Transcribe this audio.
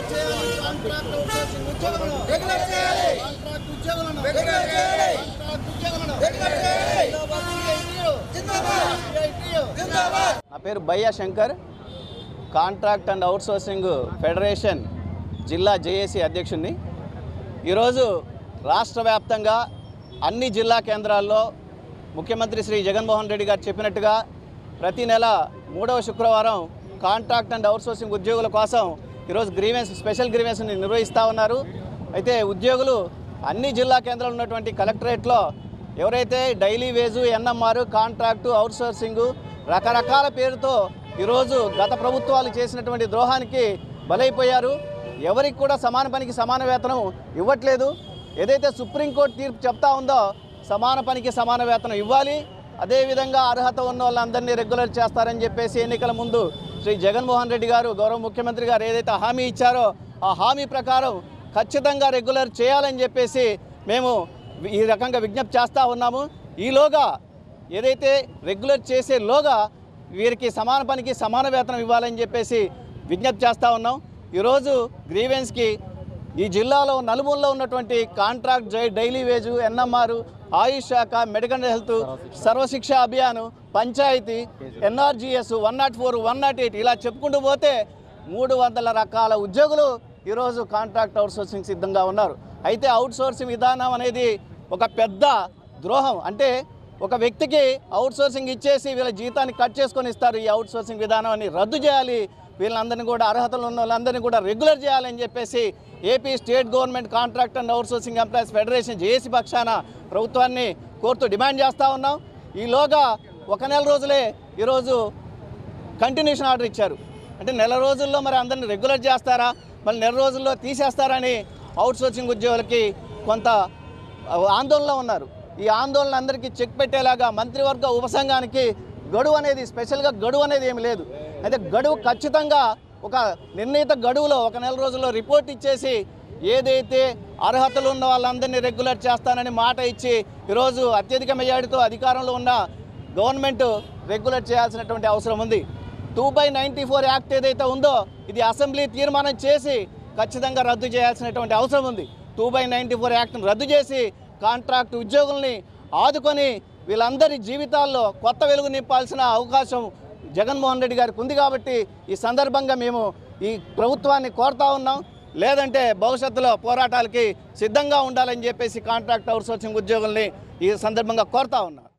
regular చేయాలి contract outsourcing ఉద్యోగులను regular చేయాలి కాంట్రాక్ట్ ఉద్యోగులను రెగ్యులర్ చేయాలి కాంట్రాక్ట్ ఉద్యోగులను రెగ్యులర్ చేయాలి జిందాబాద్ సిఐటియు జిందాబాద్ సిఐటియు జిందాబాద్ నా పేరు Bayya Shankar contract and outsourcing federation జిల్లా జేఏసీ అధ్యక్షుడిని ఈరోజు రాష్ట్ర వ్యాప్తంగా అన్ని జిల్లా కేంద్రాల్లో ముఖ్యమంత్రి శ్రీ జగన్మోహన్ రెడ్డి గారు చెప్పినట్టుగా ప్రతి నెల మూడవ శుక్రవారం కాంట్రాక్ట్ అండ్ అవుట్సోర్సింగ్ ఉద్యోగుల కోసం ఈరోజు గ్రీవెన్స్ స్పెషల్ గ్రీవెన్స్ని నిర్వహిస్తూ ఉన్నారు అయితే ఉద్యోగులు అన్ని జిల్లా కేంద్రాలు ఉన్నటువంటి కలెక్టరేట్లో ఎవరైతే daily wage NMR contract outsourcing రకరకాల పేరుతో ఈరోజు గత ప్రభుత్వాలు చేసినటువంటి ద్రోహానికి బలైపోయారు ఎవరికి కూడా సమాన పనికి సమాన వేతనం ఇవ్వట్లేదు ఏదైతే సుప్రీంకోర్టు తీర్పు చెప్తా ఉందో సమాన పనికి సమాన వేతనం ఇవ్వాలి అదేవిధంగా అర్హత ఉన్న వాళ్ళందరినీ రెగ్యులర్ చేస్తారని చెప్పేసి ఎన్నికల ముందు శ్రీ జగన్మోహన్ రెడ్డి గారు గౌరవ ముఖ్యమంత్రి గారు ఏదైతే హామీ ఇచ్చారో ఆ హామీ ప్రకారం ఖచ్చితంగా రెగ్యులర్ చేయాలని చెప్పేసి మేము ఈ రకంగా విజ్ఞప్తి చేస్తూ ఉన్నాము ఈలోగా ఏదైతే రెగ్యులర్ చేసేలోగా వీరికి సమాన పనికి సమాన వేతనం ఇవ్వాలని చెప్పేసి విజ్ఞప్తి చేస్తూ ఉన్నాం ఈరోజు గ్రీవెన్స్కి ఈ జిల్లాలో నలుమూలలో ఉన్నటువంటి కాంట్రాక్ట్ జై డైలీ వేజు ఎన్ఎంఆర్ ఆయుష్ శాఖ medical health Sarva Shiksha Abhiyan panchayati NREGS one not four one not eight ఇలా చెప్పుకుంటూ పోతే మూడు వందల రకాల ఉద్యోగులు ఈరోజు కాంట్రాక్ట్ అవుట్సోర్సింగ్ సిద్ధంగా ఉన్నారు అయితే అవుట్సోర్సింగ్ విధానం అనేది ఒక పెద్ద ద్రోహం అంటే ఒక వ్యక్తికి అవుట్సోర్సింగ్ ఇచ్చేసి వీళ్ళ జీతాన్ని కట్ చేసుకొని ఇస్తారు ఈ అవుట్సోర్సింగ్ విధానాన్ని రద్దు చేయాలి వీళ్ళందరినీ కూడా అర్హతలు ఉన్న వాళ్ళందరినీ కూడా రెగ్యులర్ చేయాలని చెప్పేసి AP state government contract and outsourcing employees federation JAC పక్షాన ప్రభుత్వాన్ని కోరుతూ డిమాండ్ చేస్తూ ఉన్నాం ఈలోగా ఒక నెల రోజులే ఈరోజు కంటిన్యూషన్ ఆర్డర్ ఇచ్చారు అంటే నెల రోజుల్లో మరి అందరిని రెగ్యులర్ చేస్తారా మళ్ళీ నెల రోజుల్లో తీసేస్తారని అవుట్సోర్సింగ్ ఉద్యోగులకి కొంత ఆందోళనలో ఉన్నారు ఈ ఆందోళన అందరికీ చెక్ పెట్టేలాగా మంత్రివర్గ ఉపసంఘానికి గడువు అనేది స్పెషల్గా గడువు అనేది ఏమి లేదు అయితే గడువు ఖచ్చితంగా ఒక నిర్ణీత గడువులో ఒక నెల రోజుల్లో రిపోర్ట్ ఇచ్చేసి ఏదైతే అర్హతలు ఉన్న వాళ్ళందరినీ రెగ్యులర్ చేస్తానని మాట ఇచ్చి ఈరోజు అత్యధిక మెజారిటీతో అధికారంలో ఉన్న గవర్నమెంట్ రెగ్యులర్ చేయాల్సినటువంటి అవసరం ఉంది two by ninety four act ఏదైతే ఉందో ఇది అసెంబ్లీ తీర్మానం చేసి ఖచ్చితంగా రద్దు చేయాల్సినటువంటి అవసరం ఉంది టూ బై నైంటీ ఫోర్ యాక్ట్ను రద్దు చేసి కాంట్రాక్ట్ ఉద్యోగుల్ని ఆదుకొని వీళ్ళందరి జీవితాల్లో కొత్త వెలుగు నింపాల్సిన అవకాశం జగన్మోహన్ రెడ్డి గారికి ఉంది కాబట్టి ఈ సందర్భంగా మేము ఈ ప్రభుత్వాన్ని కోరుతా ఉన్నాం లేదంటే భవిష్యత్తులో పోరాటాలకి సిద్ధంగా ఉండాలని చెప్పేసి కాంట్రాక్ట్ అవుట్సోర్సింగ్ ఉద్యోగుల్ని ఈ సందర్భంగా కోరుతా ఉన్నాం